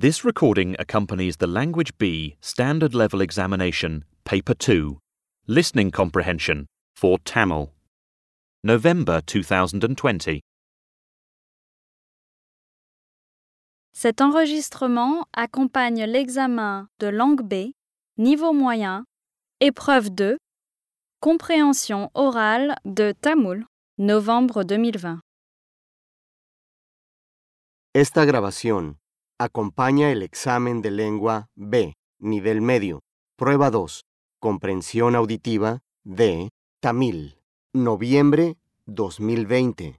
This recording accompanies the Language B Standard Level Examination, Paper 2, Listening Comprehension for Tamil. November 2020. Cet enregistrement accompagne l'examen de langue B, niveau moyen, épreuve 2, compréhension orale de Tamoul, novembre 2020. Esta grabación acompaña el examen de lengua B, nivel medio, prueba 2, comprensión auditiva de Tamil, noviembre 2020.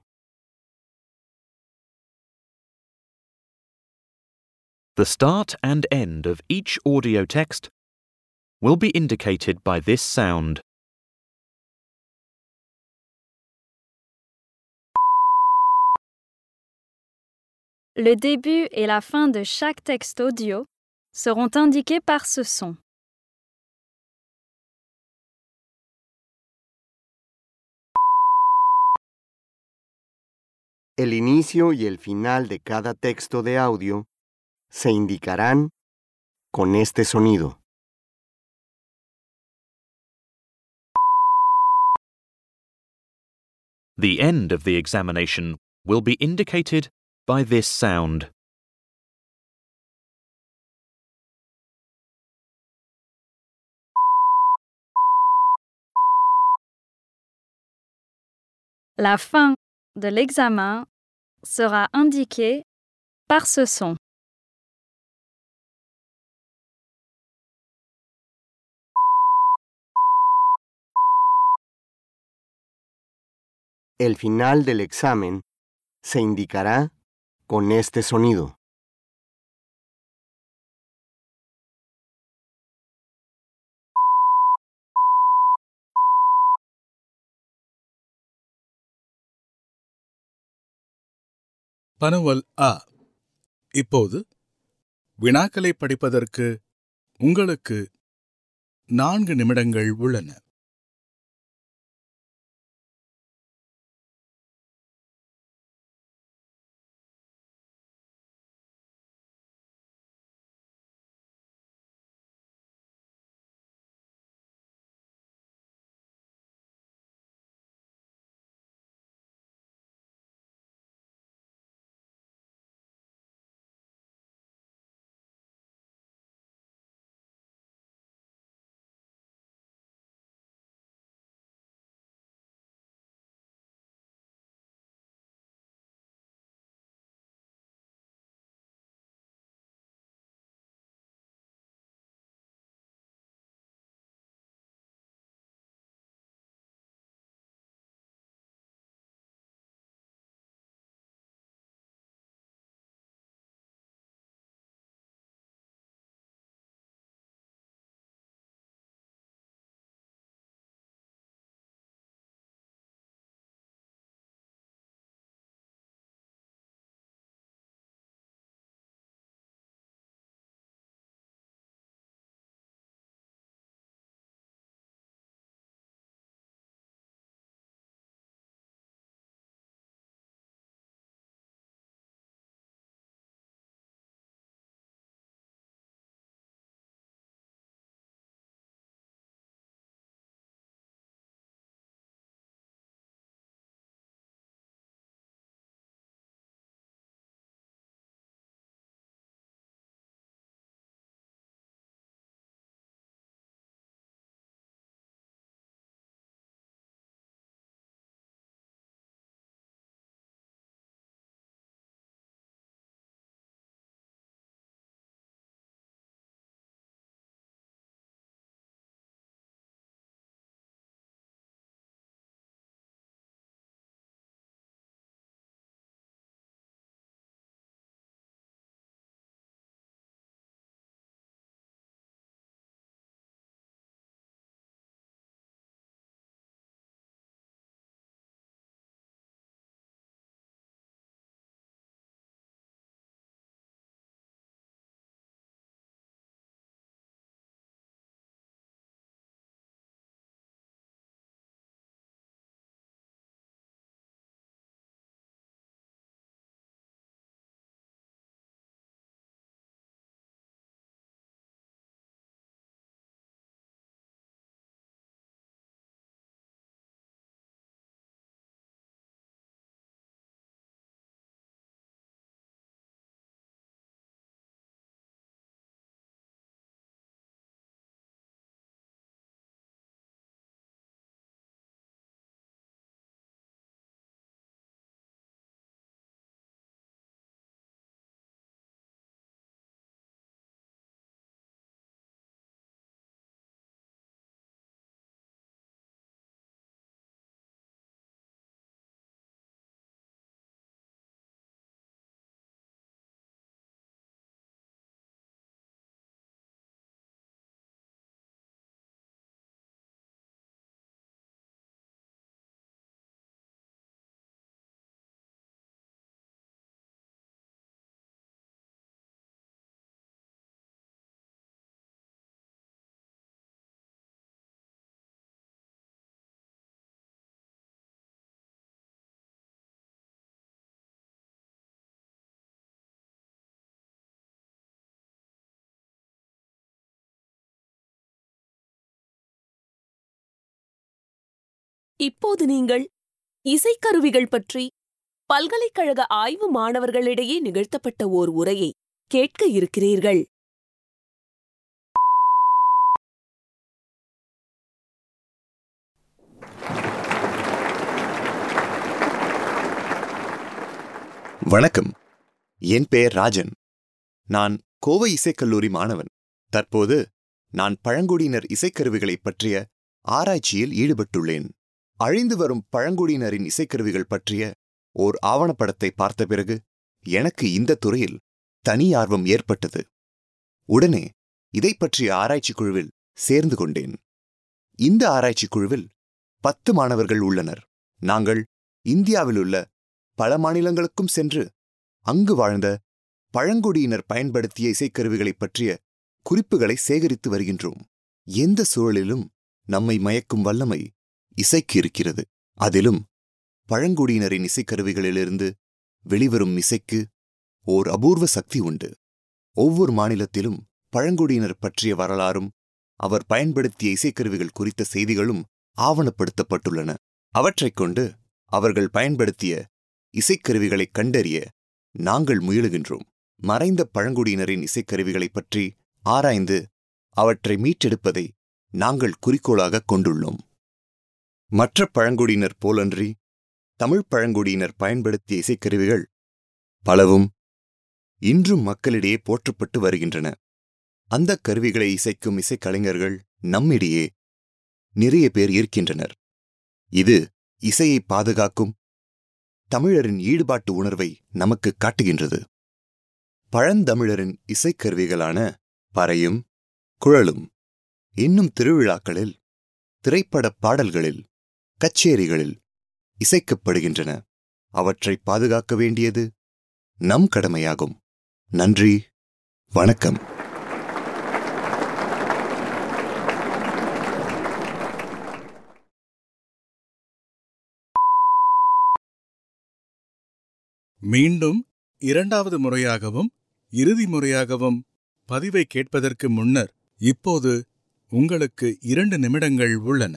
The start and end of each audio text will be indicated by this sound. Le début et la fin de chaque texte audio seront indiqués par ce son. El inicio y el final de cada texto de audio se indicarán con este sonido. The end of the examination will be indicated by this sound. La fin de l'examen sera indiquée par ce son. El final del examen se indicará con este sonido. பனவல் அ இப்போது வினாக்களை படிப்பதற்கு உங்களுக்கு நான்கு நிமிடங்கள் உள்ளன இப்போது நீங்கள் இசைக்கருவிகள் பற்றி பல்கலைக்கழக ஆய்வு மாணவர்களிடையே நிகழ்த்தப்பட்ட ஓர் உரையை கேட்க இருக்கிறீர்கள் வணக்கம் என் பெயர் ராஜன் நான் கோவை இசைக்கல்லூரி மாணவன் தற்போது நான் பழங்குடியினர் இசைக்கருவிகளைப் பற்றிய ஆராய்ச்சியில் ஈடுபட்டுள்ளேன் அழிந்து வரும் பழங்குடியினரின் இசைக்கருவிகள் பற்றிய ஓர் ஆவணப்படத்தை பார்த்த பிறகு எனக்கு இந்த துறையில் தனி ஆர்வம் ஏற்பட்டது உடனே இதைப் பற்றிய ஆராய்ச்சிக் குழுவில் சேர்ந்து கொண்டேன் இந்த ஆராய்ச்சிக் குழுவில் பத்து மாணவர்கள் உள்ளனர் நாங்கள் இந்தியாவிலுள்ள பல மாநிலங்களுக்கும் சென்று அங்கு வாழ்ந்த பழங்குடியினர் பயன்படுத்திய இசைக்கருவிகளைப் பற்றிய குறிப்புகளை சேகரித்து வருகின்றோம் எந்த சூழலிலும் நம்மை மயக்கும் வல்லமை இசைக்கு இருக்கிறது அதிலும் பழங்குடியினரின் இசைக்கருவிகளிலிருந்து வெளிவரும் இசைக்கு ஓர் அபூர்வ சக்தி உண்டு ஒவ்வொரு மாநிலத்திலும் பழங்குடியினர் பற்றிய வரலாறும் அவர் பயன்படுத்திய இசைக்கருவிகள் குறித்த செய்திகளும் ஆவணப்படுத்தப்பட்டுள்ளன அவற்றைக் கொண்டு அவர்கள் பயன்படுத்திய இசைக்கருவிகளைக் கண்டறிய நாங்கள் முயலுகின்றோம் மறைந்த பழங்குடியினரின் இசைக்கருவிகளைப் பற்றி ஆராய்ந்து அவற்றை மீட்டெடுப்பதை நாங்கள் குறிக்கோளாகக் கொண்டுள்ளோம் மற்ற பழங்குடியினர் போலன்றி தமிழ் பழங்குடியினர் பயன்படுத்திய இசைக்கருவிகள் பலவும் இன்றும் மக்களிடையே போற்றப்பட்டு வருகின்றன அந்த கருவிகளை இசைக்கும் இசைக்கலைஞர்கள் நம்மிடையே நிறைய பேர் இருக்கின்றனர் இது இசையை பாதுகாக்கும் தமிழரின் ஈடுபாட்டு உணர்வை நமக்கு காட்டுகின்றது பழந்தமிழரின் இசைக்கருவிகளான பறையும் குழலும் இன்னும் திருவிழாக்களில் திரைப்படப் பாடல்களில் கச்சேரிகளில் இசைக்கப்படுகின்றன அவற்றை பாதுகாக்க வேண்டியது நம் கடமையாகும் நன்றி வணக்கம் மீண்டும் இரண்டாவது முறையாகவும் இறுதி முறையாகவும் பதிவை கேட்பதற்கு முன்னர் இப்போது உங்களுக்கு இரண்டு நிமிடங்கள் உள்ளன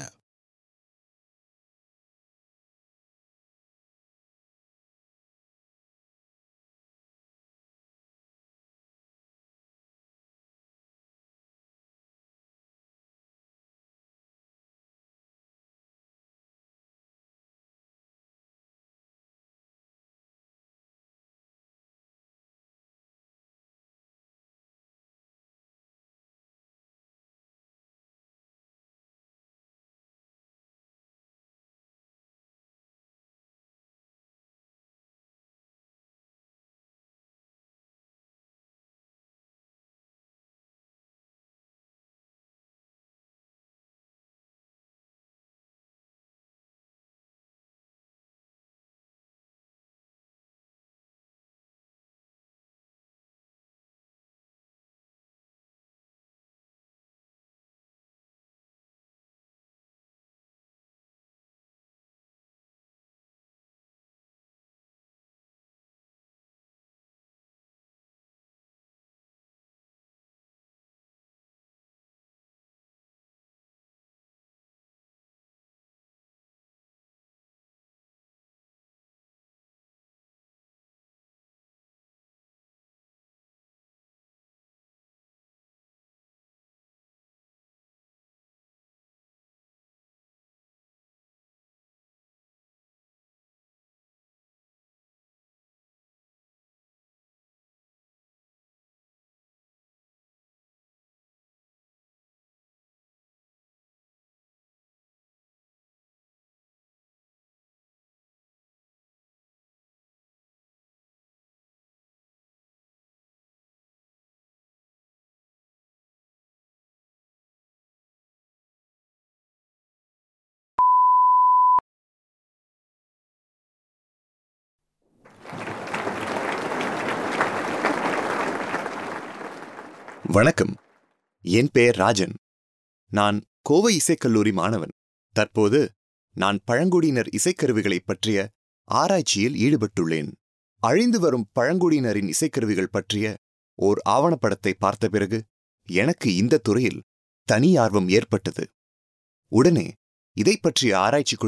வணக்கம் என் பெயர் ராஜன் நான் கோவை இசைக்கல்லூரி மாணவன் தற்போது நான் பழங்குடியினர் இசைக்கருவிகளைப் பற்றிய ஆராய்ச்சியில் ஈடுபட்டுள்ளேன் அழிந்து வரும் பழங்குடியினரின் இசைக்கருவிகள் பற்றிய ஓர் ஆவணப்படத்தை பார்த்த பிறகு எனக்கு இந்த துறையில் தனி ஆர்வம் ஏற்பட்டது உடனே இதைப் பற்றிய ஆராய்ச்சிக் குழுவில்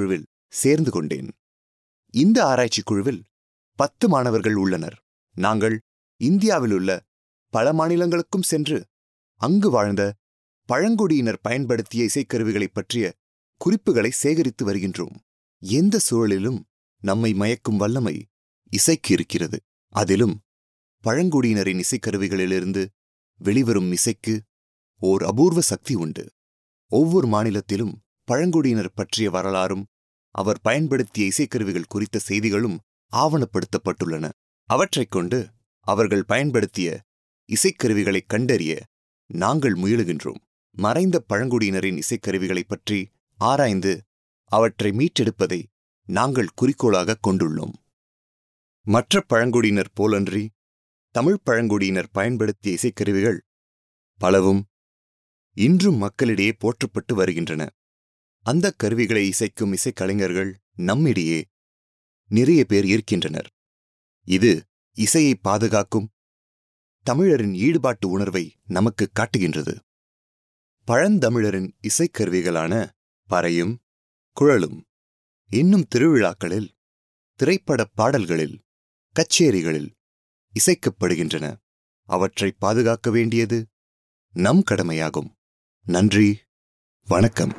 சேர்ந்து கொண்டேன் இந்த ஆராய்ச்சி குழுவில் பத்து மாணவர்கள் உள்ளனர் நாங்கள் இந்தியாவிலுள்ள பல மாநிலங்களுக்கும் சென்று அங்கு வாழ்ந்த பழங்குடியினர் பயன்படுத்திய இசைக்கருவிகளைப் பற்றிய குறிப்புகளை சேகரித்து வருகின்றோம் எந்த சூழலிலும் நம்மை மயக்கும் வல்லமை இசைக்கு இருக்கிறது அதிலும் பழங்குடியினரின் இசைக்கருவிகளிலிருந்து வெளிவரும் இசைக்கு ஓர் அபூர்வ சக்தி உண்டு ஒவ்வொரு மாநிலத்திலும் பழங்குடியினர் பற்றிய வரலாறும் அவர் பயன்படுத்திய இசைக்கருவிகள் குறித்த செய்திகளும் ஆவணப்படுத்தப்பட்டுள்ளன அவற்றைக் கொண்டு அவர்கள் பயன்படுத்திய இசைக்கருவிகளைக் கண்டறிய நாங்கள் முயலுகின்றோம் மறைந்த பழங்குடியினரின் இசைக்கருவிகளைப் பற்றி ஆராய்ந்து அவற்றை மீட்டெடுப்பதை நாங்கள் குறிக்கோளாகக் கொண்டுள்ளோம் மற்ற பழங்குடியினர் போலன்றி தமிழ் பழங்குடியினர் பயன்படுத்திய இசைக்கருவிகள் பலவும் இன்றும் மக்களிடையே போற்றப்பட்டு வருகின்றன அந்த கருவிகளை இசைக்கும் இசைக்கலைஞர்கள் நம்மிடையே நிறைய பேர் இருக்கின்றனர் இது இசையை பாதுகாக்கும் தமிழரின் ஈடுபாட்டு உணர்வை நமக்கு காட்டுகின்றது பழந்தமிழரின் இசைக்கருவிகளான பறையும் குழலும் இன்னும் திருவிழாக்களில் திரைப்படப் பாடல்களில் கச்சேரிகளில் இசைக்கப்படுகின்றன அவற்றை பாதுகாக்க வேண்டியது நம் கடமையாகும் நன்றி வணக்கம்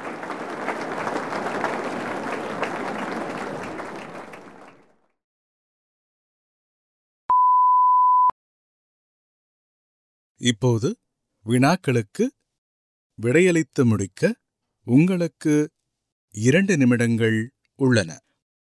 இப்போது வினாக்களுக்கு விடையளித்து முடிக்க உங்களுக்கு இரண்டு நிமிடங்கள் உள்ளன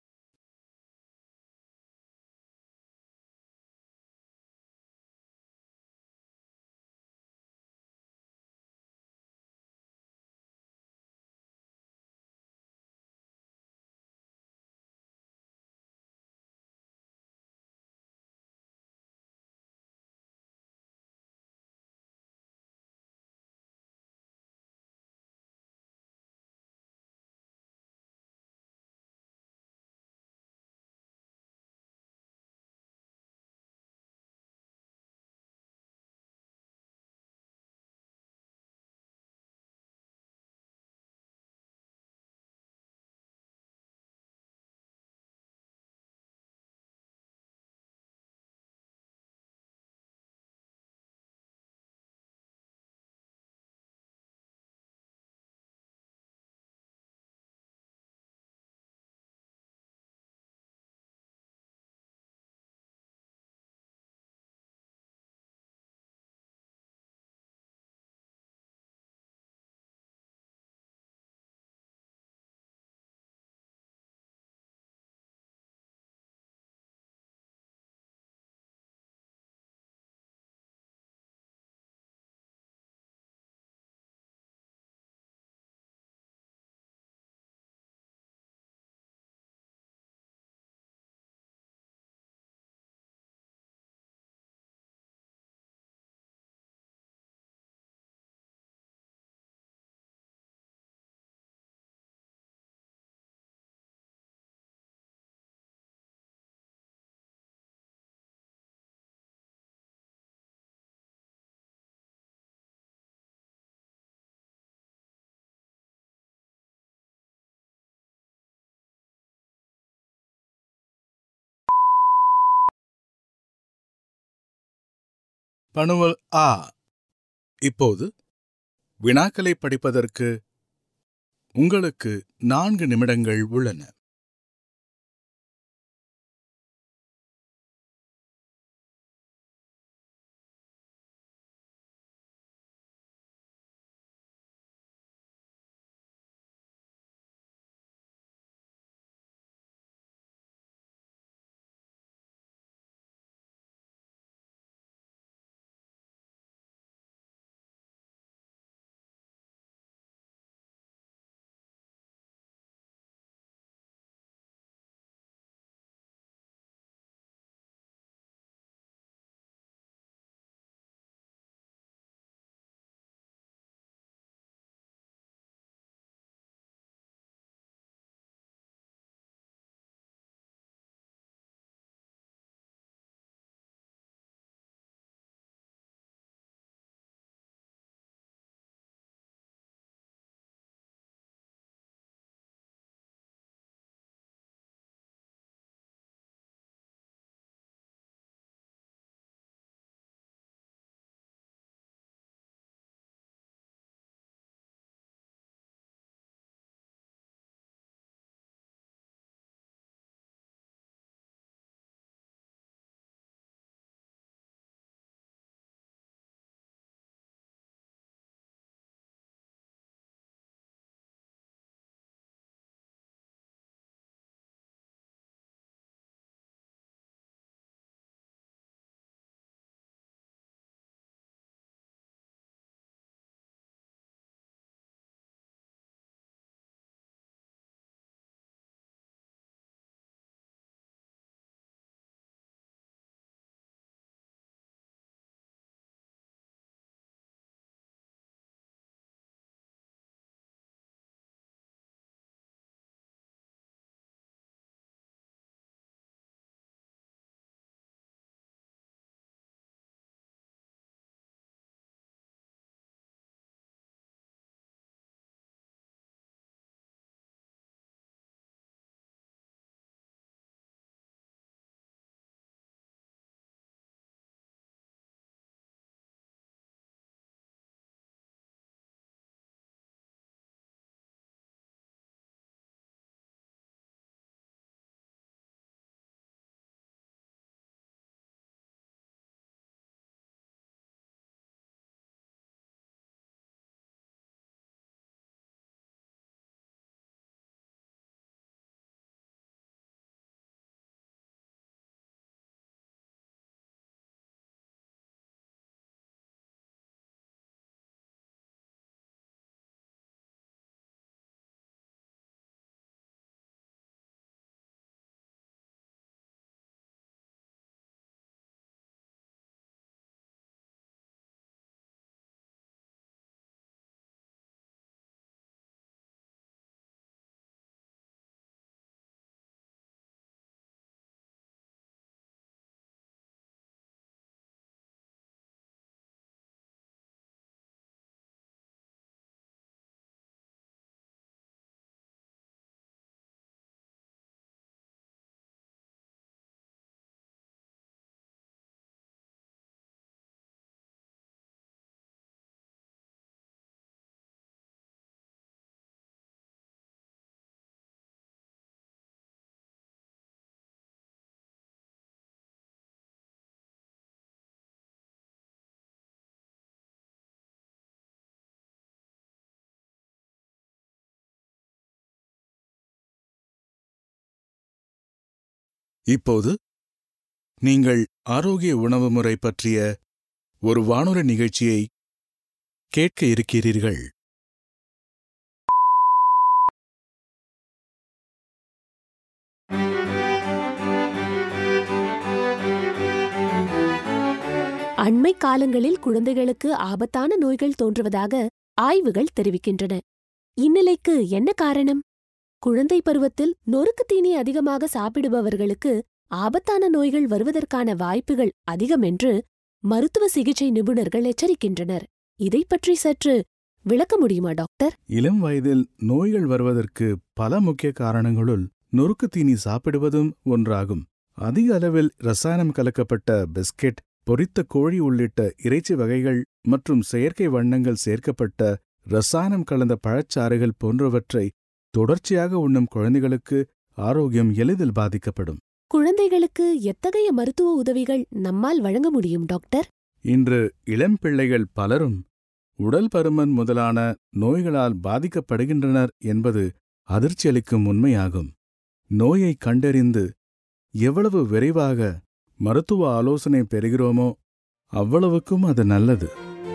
பணுவல் ஆ இப்போது வினாக்களை படிப்பதற்கு உங்களுக்கு நான்கு நிமிடங்கள் உள்ளன இப்போது நீங்கள் ஆரோக்கிய உணவு முறை பற்றிய ஒரு வானொலி நிகழ்ச்சியை கேட்க இருக்கிறீர்கள் அண்மை காலங்களில் குழந்தைகளுக்கு ஆபத்தான நோய்கள் தோன்றுவதாக ஆய்வுகள் தெரிவிக்கின்றன இந்நிலைக்கு என்ன காரணம் குழந்தை பருவத்தில் நொறுக்கு தீனி அதிகமாக சாப்பிடுபவர்களுக்கு ஆபத்தான நோய்கள் வருவதற்கான வாய்ப்புகள் அதிகம் என்று மருத்துவ சிகிச்சை நிபுணர்கள் எச்சரிக்கின்றனர் இதைப் பற்றி சற்று விளக்க முடியுமா டாக்டர் இளம் வயதில் நோய்கள் வருவதற்கு பல முக்கிய காரணங்களுள் நொறுக்கு தீனி சாப்பிடுவதும் ஒன்றாகும் அதிக அளவில் ரசாயனம் கலக்கப்பட்ட பிஸ்கெட் பொரித்த கோழி உள்ளிட்ட இறைச்சி வகைகள் மற்றும் செயற்கை வண்ணங்கள் சேர்க்கப்பட்ட ரசாயனம் கலந்த பழச்சாறுகள் போன்றவற்றை தொடர்ச்சியாக உண்ணும் குழந்தைகளுக்கு ஆரோக்கியம் எளிதில் பாதிக்கப்படும் குழந்தைகளுக்கு எத்தகைய மருத்துவ உதவிகள் நம்மால் வழங்க முடியும் டாக்டர் இன்று இளம் பிள்ளைகள் பலரும் உடல் பருமன் முதலான நோய்களால் பாதிக்கப்படுகின்றனர் என்பது அதிர்ச்சியளிக்கும் உண்மையாகும் நோயை கண்டறிந்து எவ்வளவு விரைவாக மருத்துவ ஆலோசனை பெறுகிறோமோ அவ்வளவுக்கும் அது நல்லது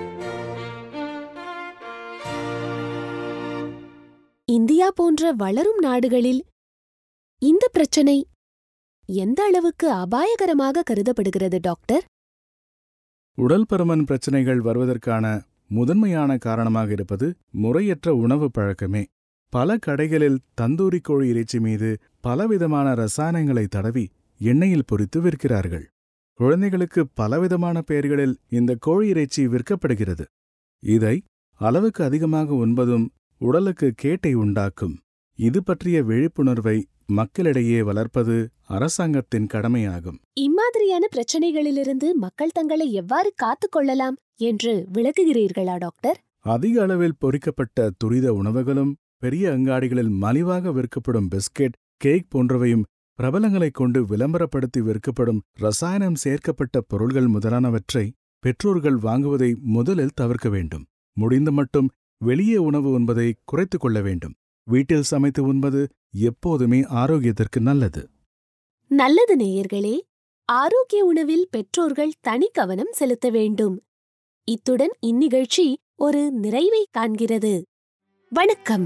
இந்தியா போன்ற வளரும் நாடுகளில் இந்த பிரச்சனை எந்த அளவுக்கு அபாயகரமாக கருதப்படுகிறது டாக்டர் உடல் பருமன் பிரச்சனைகள் வருவதற்கான முதன்மையான காரணமாக இருப்பது முறையற்ற உணவு பழக்கமே பல கடைகளில் தந்தூரி கோழி இறைச்சி மீது பலவிதமான ரசாயனங்களை தடவி எண்ணெயில் பொரித்து விற்கிறார்கள் குழந்தைகளுக்கு பலவிதமான பெயர்களில் இந்த கோழி இறைச்சி விற்கப்படுகிறது இதை அளவுக்கு அதிகமாக உண்பதும் உடலுக்கு கேட்டை உண்டாக்கும் இது பற்றிய விழிப்புணர்வை மக்களிடையே வளர்ப்பது அரசாங்கத்தின் கடமையாகும் இம்மாதிரியான பிரச்சனைகளிலிருந்து மக்கள் தங்களை எவ்வாறு காத்துக் கொள்ளலாம் என்று விளக்குகிறீர்களா டாக்டர் அதிக அளவில் பொரிக்கப்பட்ட துரித உணவுகளும் பெரிய அங்காடிகளில் மலிவாக விற்கப்படும் பிஸ்கெட் கேக் போன்றவையும் பிரபலங்களைக் கொண்டு விளம்பரப்படுத்தி விற்கப்படும் ரசாயனம் சேர்க்கப்பட்ட பொருள்கள் முதலானவற்றை பெற்றோர்கள் வாங்குவதை முதலில் தவிர்க்க வேண்டும் முடிந்த மட்டும் வெளியே உணவு உண்பதை குறைத்துக் கொள்ள வேண்டும் வீட்டில் சமைத்து உண்பது எப்போதுமே ஆரோக்கியத்திற்கு நல்லது நல்லது நேயர்களே ஆரோக்கிய உணவில் பெற்றோர்கள் தனி கவனம் செலுத்த வேண்டும் இத்துடன் இந்நிகழ்ச்சி ஒரு நிறைவை காண்கிறது வணக்கம்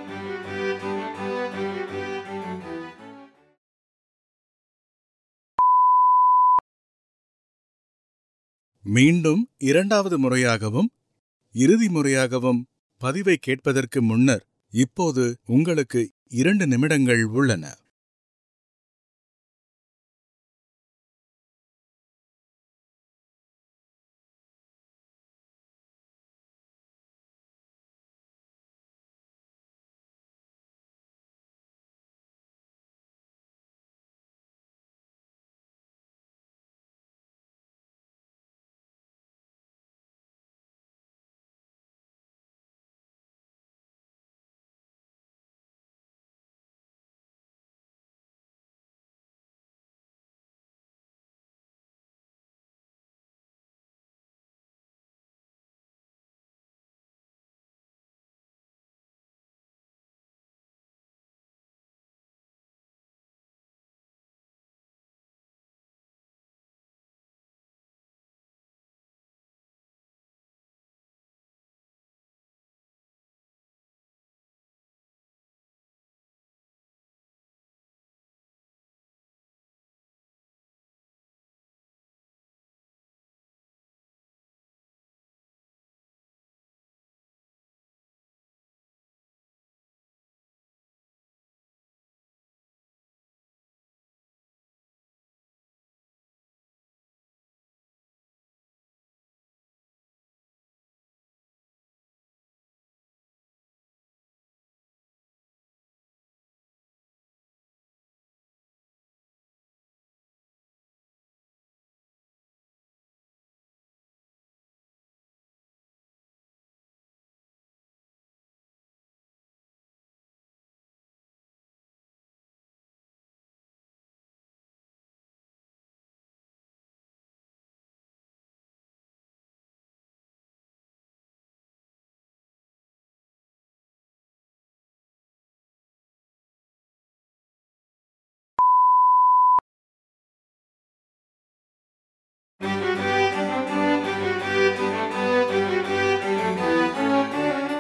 மீண்டும் இரண்டாவது முறையாகவும் இறுதி முறையாகவும் பதிவை கேட்பதற்கு முன்னர் இப்போது உங்களுக்கு இரண்டு நிமிடங்கள் உள்ளன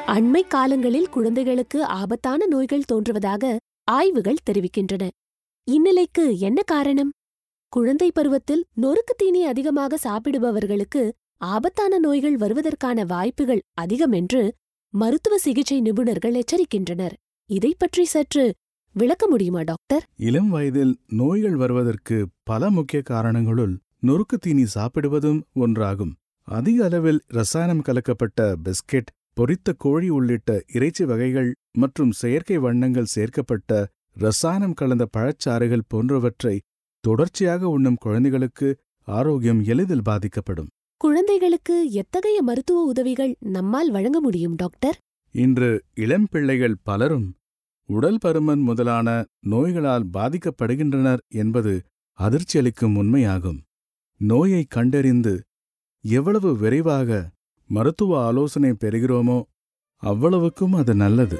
அண்மை காலங்களில் குழந்தைகளுக்கு ஆபத்தான நோய்கள் தோன்றுவதாக ஆய்வுகள் தெரிவிக்கின்றன இந்நிலைக்கு என்ன காரணம் குழந்தை பருவத்தில் நொறுக்கு தீனி அதிகமாக சாப்பிடுபவர்களுக்கு ஆபத்தான நோய்கள் வருவதற்கான வாய்ப்புகள் அதிகம் என்று மருத்துவ சிகிச்சை நிபுணர்கள் எச்சரிக்கின்றனர் இதைப் பற்றி சற்று விளக்க முடியுமா டாக்டர் இளம் வயதில் நோய்கள் வருவதற்கு பல முக்கிய காரணங்களுள் நொறுக்கு தீனி சாப்பிடுவதும் ஒன்றாகும் அதிக அளவில் ரசாயனம் கலக்கப்பட்ட பிஸ்கெட் பொரித்த கோழி உள்ளிட்ட இறைச்சி வகைகள் மற்றும் செயற்கை வண்ணங்கள் சேர்க்கப்பட்ட ரசாயனம் கலந்த பழச்சாறுகள் போன்றவற்றை தொடர்ச்சியாக உண்ணும் குழந்தைகளுக்கு ஆரோக்கியம் எளிதில் பாதிக்கப்படும் குழந்தைகளுக்கு எத்தகைய மருத்துவ உதவிகள் நம்மால் வழங்க முடியும் டாக்டர் இன்று இளம் பிள்ளைகள் பலரும் உடல் பருமன் முதலான நோய்களால் பாதிக்கப்படுகின்றனர் என்பது அதிர்ச்சியளிக்கும் உண்மையாகும் நோயை கண்டறிந்து எவ்வளவு விரைவாக மருத்துவ ஆலோசனை பெறுகிறோமோ அவ்வளவுக்கும் அது நல்லது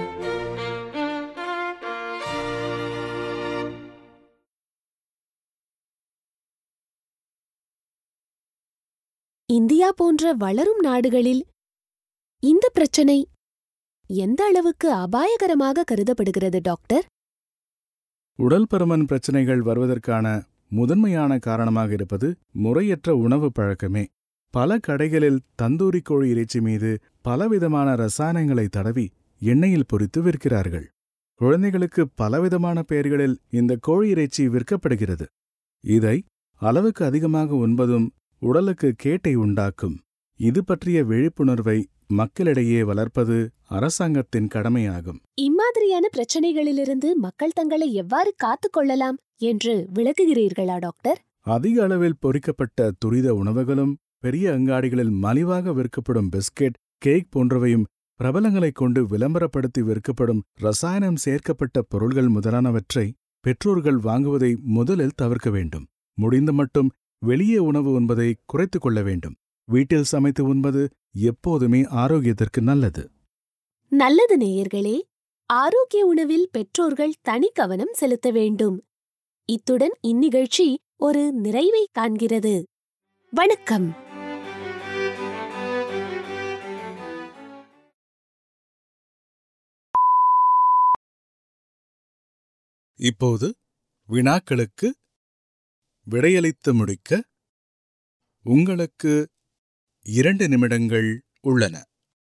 இந்தியா போன்ற வளரும் நாடுகளில் இந்த பிரச்சனை எந்த அளவுக்கு அபாயகரமாக கருதப்படுகிறது டாக்டர் உடல் பருமன் பிரச்சனைகள் வருவதற்கான முதன்மையான காரணமாக இருப்பது முறையற்ற உணவு பழக்கமே பல கடைகளில் தந்தூரி கோழி இறைச்சி மீது பலவிதமான ரசாயனங்களை தடவி எண்ணெயில் பொரித்து விற்கிறார்கள் குழந்தைகளுக்கு பலவிதமான பெயர்களில் இந்த கோழி இறைச்சி விற்கப்படுகிறது இதை அளவுக்கு அதிகமாக உண்பதும் உடலுக்கு கேட்டை உண்டாக்கும் இது பற்றிய விழிப்புணர்வை மக்களிடையே வளர்ப்பது அரசாங்கத்தின் கடமையாகும் இம்மாதிரியான பிரச்சனைகளிலிருந்து மக்கள் தங்களை எவ்வாறு காத்துக் கொள்ளலாம் என்று விளக்குகிறீர்களா டாக்டர் அதிக அளவில் பொரிக்கப்பட்ட துரித உணவுகளும் பெரிய அங்காடிகளில் மலிவாக விற்கப்படும் பிஸ்கெட் கேக் போன்றவையும் பிரபலங்களைக் கொண்டு விளம்பரப்படுத்தி விற்கப்படும் ரசாயனம் சேர்க்கப்பட்ட பொருள்கள் முதலானவற்றை பெற்றோர்கள் வாங்குவதை முதலில் தவிர்க்க வேண்டும் முடிந்த மட்டும் வெளியே உணவு உண்பதை குறைத்துக் கொள்ள வேண்டும் வீட்டில் சமைத்து உண்பது எப்போதுமே ஆரோக்கியத்திற்கு நல்லது நல்லது நேயர்களே ஆரோக்கிய உணவில் பெற்றோர்கள் தனி கவனம் செலுத்த வேண்டும் இத்துடன் இந்நிகழ்ச்சி ஒரு நிறைவை காண்கிறது வணக்கம் இப்போது வினாக்களுக்கு விடையளித்து முடிக்க உங்களுக்கு இரண்டு நிமிடங்கள் உள்ளன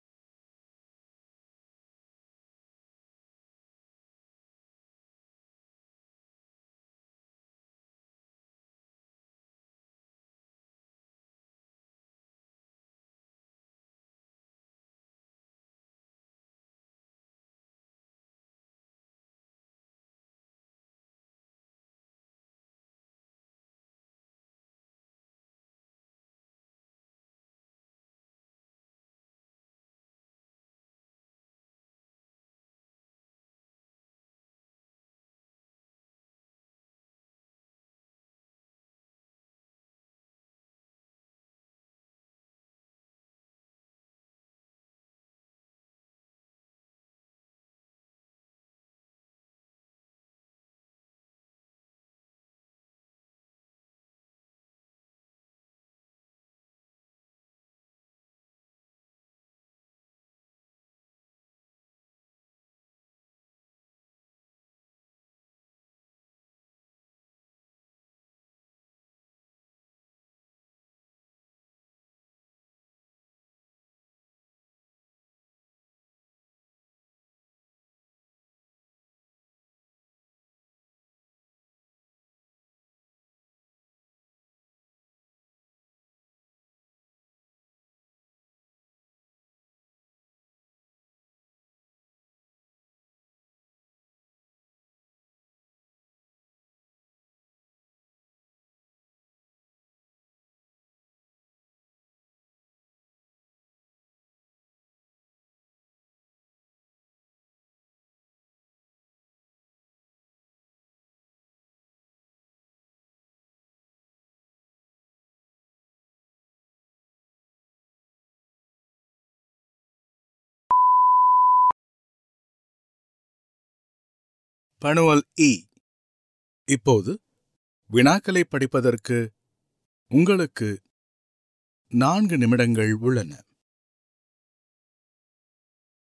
பணுவல் இ இப்போது வினாக்களை படிப்பதற்கு உங்களுக்கு நான்கு நிமிடங்கள் உள்ளன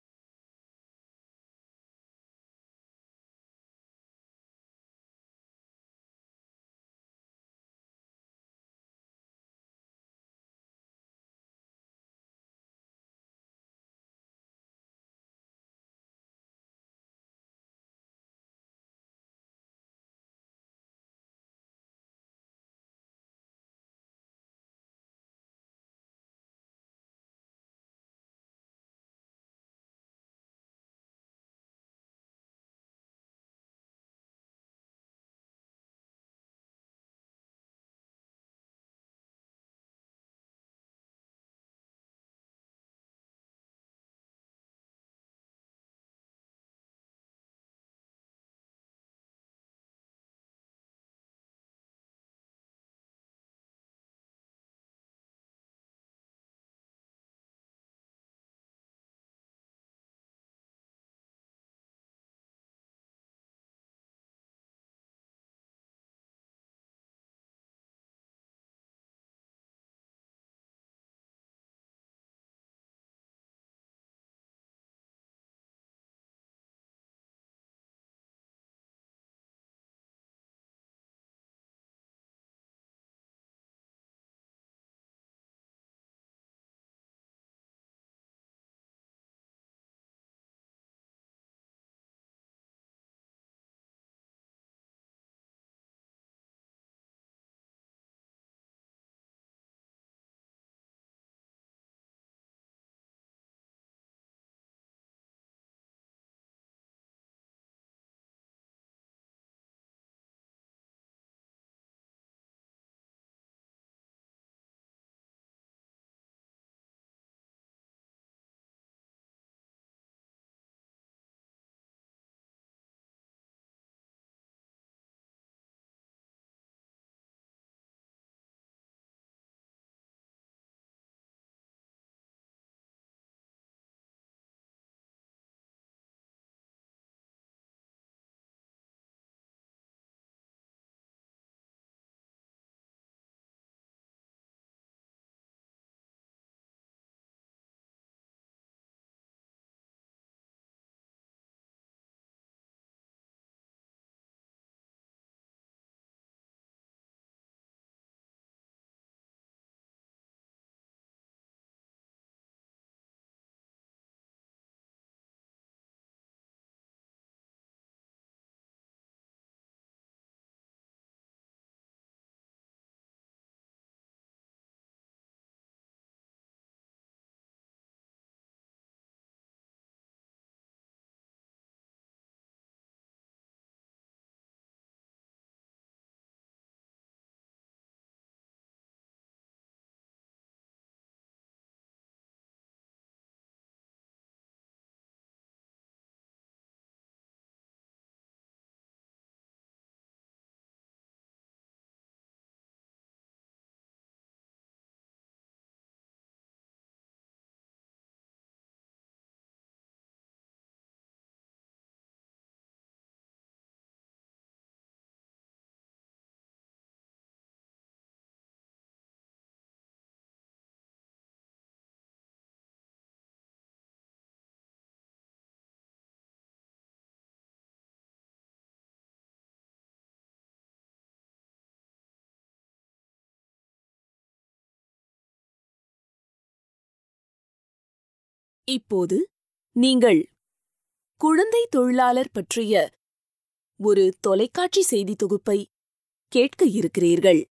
இப்போது நீங்கள் குழந்தை தொழிலாளர் பற்றிய ஒரு தொலைக்காட்சி செய்தி தொகுப்பை கேட்க இருக்கிறீர்கள்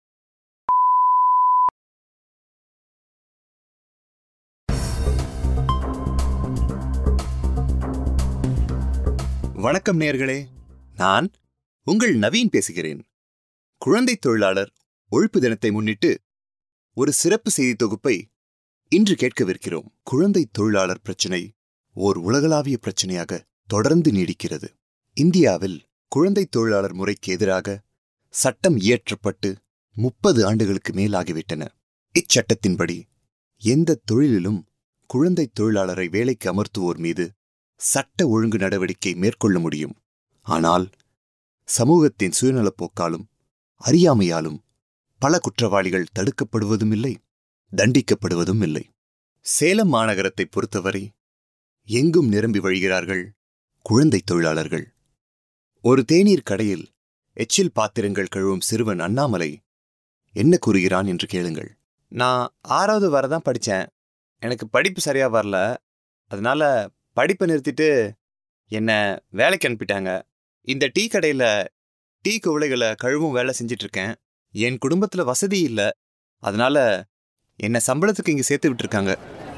வணக்கம் நேர்களே நான் உங்கள் நவீன் பேசுகிறேன் குழந்தை தொழிலாளர் ஒழிப்பு தினத்தை முன்னிட்டு ஒரு சிறப்பு செய்தி தொகுப்பை இன்று கேட்கவிருக்கிறோம் குழந்தை தொழிலாளர் பிரச்சினை ஓர் உலகளாவிய பிரச்சனையாக தொடர்ந்து நீடிக்கிறது இந்தியாவில் குழந்தை தொழிலாளர் முறைக்கு எதிராக சட்டம் இயற்றப்பட்டு முப்பது ஆண்டுகளுக்கு மேலாகிவிட்டன இச்சட்டத்தின்படி எந்த தொழிலிலும் குழந்தை தொழிலாளரை வேலைக்கு அமர்த்துவோர் மீது சட்ட ஒழுங்கு நடவடிக்கை மேற்கொள்ள முடியும் ஆனால் சமூகத்தின் சுயநலப்போக்காலும் அறியாமையாலும் பல குற்றவாளிகள் தடுக்கப்படுவதும் இல்லை தண்டிக்கப்படுவதும் இல்லை சேலம் மாநகரத்தை பொறுத்தவரை எங்கும் நிரம்பி வழிகிறார்கள் குழந்தை தொழிலாளர்கள் ஒரு தேநீர் கடையில் எச்சில் பாத்திரங்கள் கழுவும் சிறுவன் அண்ணாமலை என்ன கூறுகிறான் என்று கேளுங்கள் நான் ஆறாவது வரதான் படித்தேன் எனக்கு படிப்பு சரியா வரல அதனால படிப்பை நிறுத்திட்டு என்னை வேலைக்கு அனுப்பிட்டாங்க இந்த டீ கடையில் டீ குவளைகளை கழுவும் வேலை செஞ்சிட்டு இருக்கேன் என் குடும்பத்தில் வசதி இல்லை அதனால என்னை சம்பளத்துக்கு இங்கே சேர்த்து விட்டுருக்காங்க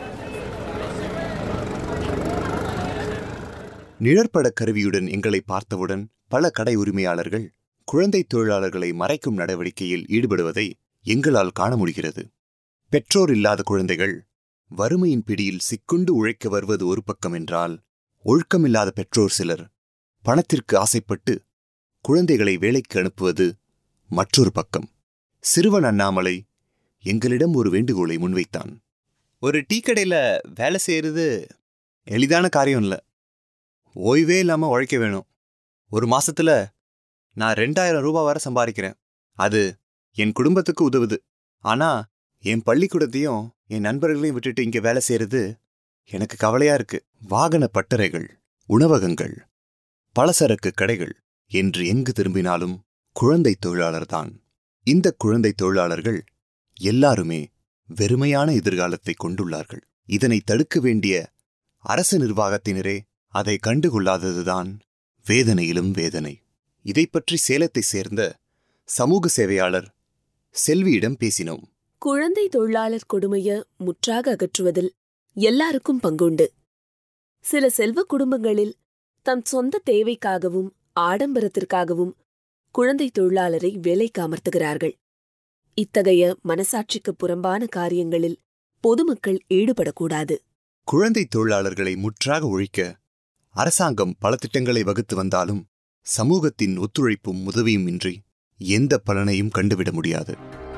நிழற்பட கருவியுடன் எங்களை பார்த்தவுடன் பல கடை உரிமையாளர்கள் குழந்தை தொழிலாளர்களை மறைக்கும் நடவடிக்கையில் ஈடுபடுவதை எங்களால் காண முடிகிறது பெற்றோர் இல்லாத குழந்தைகள் வறுமையின் பிடியில் சிக்குண்டு உழைக்க வருவது ஒரு பக்கம் என்றால் ஒழுக்கமில்லாத பெற்றோர் சிலர் பணத்திற்கு ஆசைப்பட்டு குழந்தைகளை வேலைக்கு அனுப்புவது மற்றொரு பக்கம் சிறுவன் அண்ணாமலை எங்களிடம் ஒரு வேண்டுகோளை முன்வைத்தான் ஒரு டீ கடையில் வேலை செய்யறது எளிதான காரியம் இல்லை ஓய்வே இல்லாமல் உழைக்க வேணும் ஒரு மாசத்துல நான் ரெண்டாயிரம் ரூபாய் வரை சம்பாதிக்கிறேன் அது என் குடும்பத்துக்கு உதவுது ஆனா என் பள்ளிக்கூடத்தையும் என் நண்பர்களையும் விட்டுட்டு இங்க வேலை செய்யறது எனக்கு கவலையா இருக்கு வாகன பட்டறைகள் உணவகங்கள் பலசரக்கு கடைகள் என்று எங்கு திரும்பினாலும் குழந்தை தொழிலாளர்தான் இந்த குழந்தை தொழிலாளர்கள் எல்லாருமே வெறுமையான எதிர்காலத்தை கொண்டுள்ளார்கள் இதனை தடுக்க வேண்டிய அரசு நிர்வாகத்தினரே அதை கண்டுகொள்ளாததுதான் வேதனையிலும் வேதனை இதை பற்றி சேலத்தை சேர்ந்த சமூக சேவையாளர் செல்வியிடம் பேசினோம் குழந்தை தொழிலாளர் கொடுமைய முற்றாக அகற்றுவதில் எல்லாருக்கும் பங்குண்டு சில செல்வ குடும்பங்களில் தம் சொந்த தேவைக்காகவும் ஆடம்பரத்திற்காகவும் குழந்தை தொழிலாளரை வேலைக்கு அமர்த்துகிறார்கள் இத்தகைய மனசாட்சிக்கு புறம்பான காரியங்களில் பொதுமக்கள் ஈடுபடக்கூடாது குழந்தை தொழிலாளர்களை முற்றாக ஒழிக்க அரசாங்கம் பல திட்டங்களை வகுத்து வந்தாலும் சமூகத்தின் ஒத்துழைப்பும் உதவியும் இன்றி எந்த பலனையும் கண்டுவிட முடியாது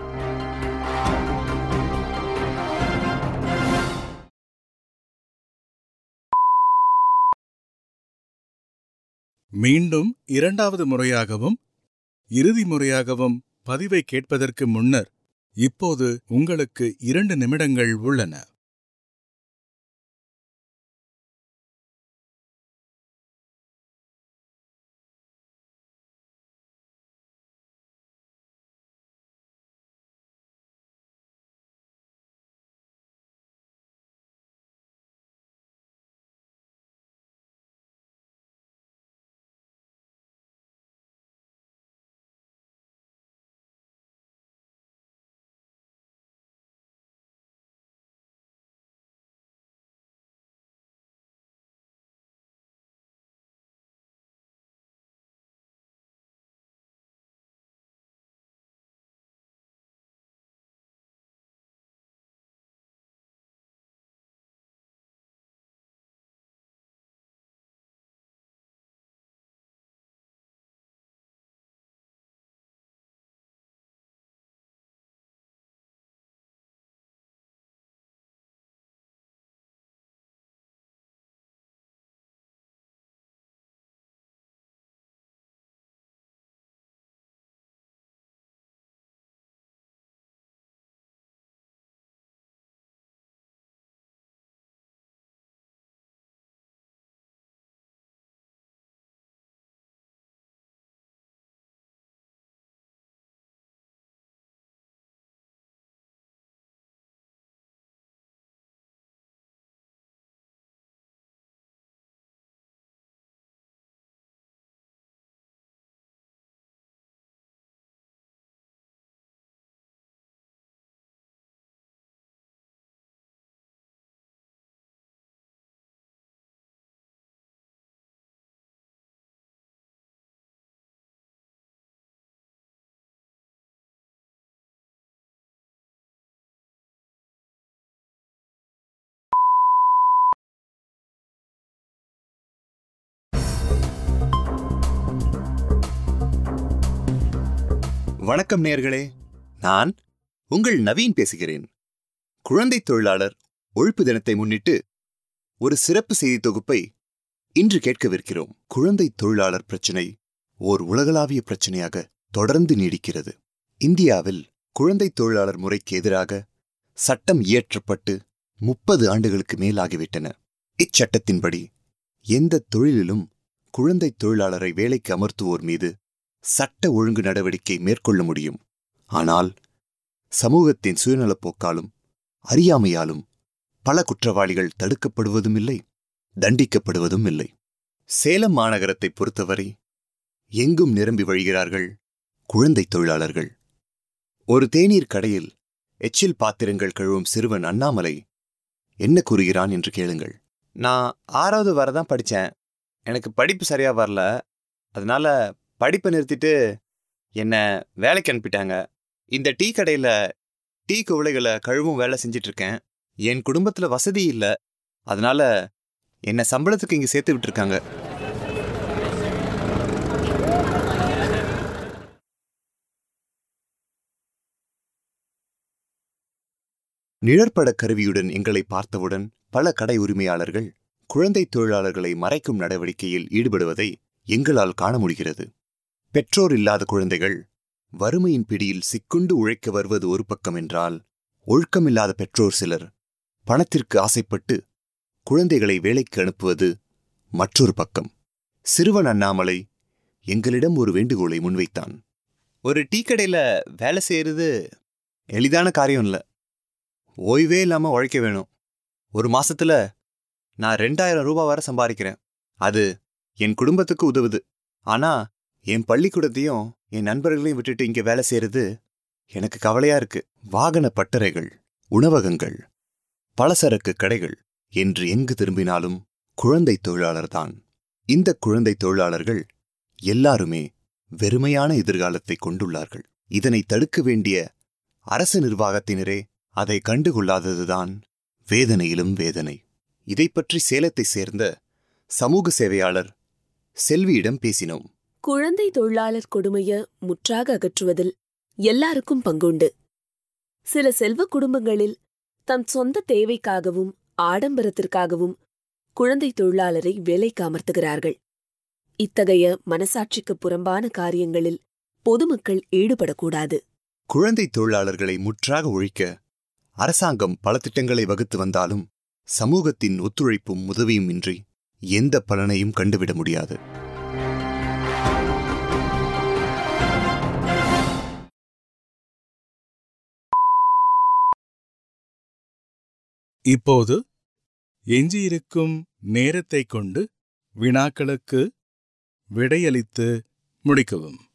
மீண்டும் இரண்டாவது முறையாகவும் இறுதி முறையாகவும் பதிவை கேட்பதற்கு முன்னர் இப்போது உங்களுக்கு இரண்டு நிமிடங்கள் உள்ளன வணக்கம் நேர்களே நான் உங்கள் நவீன் பேசுகிறேன் குழந்தை தொழிலாளர் ஒழிப்பு தினத்தை முன்னிட்டு ஒரு சிறப்பு செய்தி தொகுப்பை இன்று கேட்கவிருக்கிறோம் குழந்தை தொழிலாளர் பிரச்சினை ஓர் உலகளாவிய பிரச்சனையாக தொடர்ந்து நீடிக்கிறது இந்தியாவில் குழந்தை தொழிலாளர் முறைக்கு எதிராக சட்டம் இயற்றப்பட்டு முப்பது ஆண்டுகளுக்கு மேலாகிவிட்டன இச்சட்டத்தின்படி எந்த தொழிலிலும் குழந்தை தொழிலாளரை வேலைக்கு அமர்த்துவோர் மீது சட்ட ஒழுங்கு நடவடிக்கை மேற்கொள்ள முடியும் ஆனால் சமூகத்தின் சுயநலப்போக்காலும் அறியாமையாலும் பல குற்றவாளிகள் தடுக்கப்படுவதும் இல்லை தண்டிக்கப்படுவதும் இல்லை சேலம் மாநகரத்தை பொறுத்தவரை எங்கும் நிரம்பி வழிகிறார்கள் குழந்தை தொழிலாளர்கள் ஒரு தேநீர் கடையில் எச்சில் பாத்திரங்கள் கழுவும் சிறுவன் அண்ணாமலை என்ன கூறுகிறான் என்று கேளுங்கள் நான் ஆறாவது வரை தான் படித்தேன் எனக்கு படிப்பு சரியாக வரல அதனால படிப்பை நிறுத்திட்டு என்னை வேலைக்கு அனுப்பிட்டாங்க இந்த டீ கடையில் டீ குவளைகளை கழுவும் வேலை செஞ்சிட்டு இருக்கேன் என் குடும்பத்தில் வசதி இல்லை அதனால என்னை சம்பளத்துக்கு இங்கே சேர்த்து விட்டுருக்காங்க நிழற்பட கருவியுடன் எங்களை பார்த்தவுடன் பல கடை உரிமையாளர்கள் குழந்தை தொழிலாளர்களை மறைக்கும் நடவடிக்கையில் ஈடுபடுவதை எங்களால் காண முடிகிறது பெற்றோர் இல்லாத குழந்தைகள் வறுமையின் பிடியில் சிக்குண்டு உழைக்க வருவது ஒரு பக்கம் என்றால் ஒழுக்கமில்லாத பெற்றோர் சிலர் பணத்திற்கு ஆசைப்பட்டு குழந்தைகளை வேலைக்கு அனுப்புவது மற்றொரு பக்கம் சிறுவன் அண்ணாமலை எங்களிடம் ஒரு வேண்டுகோளை முன்வைத்தான் ஒரு டீ கடையில் வேலை செய்யறது எளிதான காரியம் இல்லை ஓய்வே இல்லாமல் உழைக்க வேணும் ஒரு மாசத்துல நான் ரெண்டாயிரம் ரூபாய் வரை சம்பாதிக்கிறேன் அது என் குடும்பத்துக்கு உதவுது ஆனா என் பள்ளிக்கூடத்தையும் என் நண்பர்களையும் விட்டுட்டு இங்க வேலை செய்யறது எனக்கு கவலையா இருக்கு வாகன பட்டறைகள் உணவகங்கள் பலசரக்கு கடைகள் என்று எங்கு திரும்பினாலும் குழந்தை தொழிலாளர்தான் இந்த குழந்தை தொழிலாளர்கள் எல்லாருமே வெறுமையான எதிர்காலத்தை கொண்டுள்ளார்கள் இதனை தடுக்க வேண்டிய அரசு நிர்வாகத்தினரே அதை கண்டுகொள்ளாததுதான் வேதனையிலும் வேதனை இதை பற்றி சேலத்தை சேர்ந்த சமூக சேவையாளர் செல்வியிடம் பேசினோம் குழந்தை தொழிலாளர் கொடுமைய முற்றாக அகற்றுவதில் எல்லாருக்கும் பங்குண்டு சில செல்வ குடும்பங்களில் தம் சொந்த தேவைக்காகவும் ஆடம்பரத்திற்காகவும் குழந்தை தொழிலாளரை வேலைக்கு அமர்த்துகிறார்கள் இத்தகைய மனசாட்சிக்கு புறம்பான காரியங்களில் பொதுமக்கள் ஈடுபடக்கூடாது குழந்தை தொழிலாளர்களை முற்றாக ஒழிக்க அரசாங்கம் பல திட்டங்களை வகுத்து வந்தாலும் சமூகத்தின் ஒத்துழைப்பும் உதவியும் இன்றி எந்த பலனையும் கண்டுவிட முடியாது இப்போது எஞ்சியிருக்கும் நேரத்தைக் கொண்டு வினாக்களுக்கு விடையளித்து முடிக்கவும்